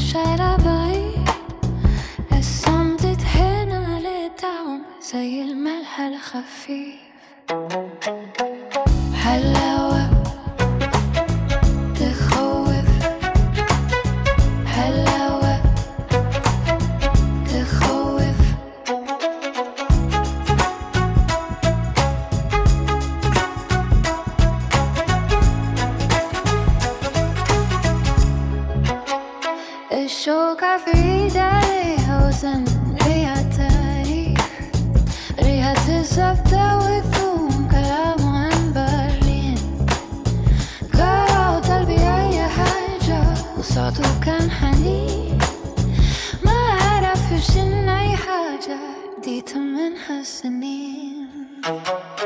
شارع بعيد الصمت هنا للدعم زي الملح الخفيف حلاوة تخوف حلاوة تخوف الشوكة في ايدي عليها وزن ريحة تاريخ ريحة الزبدة والثوم كلام عن برلين قرأوا قلبي أي حاجة وصوته كان حنين ما أعرفش إن أي حاجة ديت منها سنين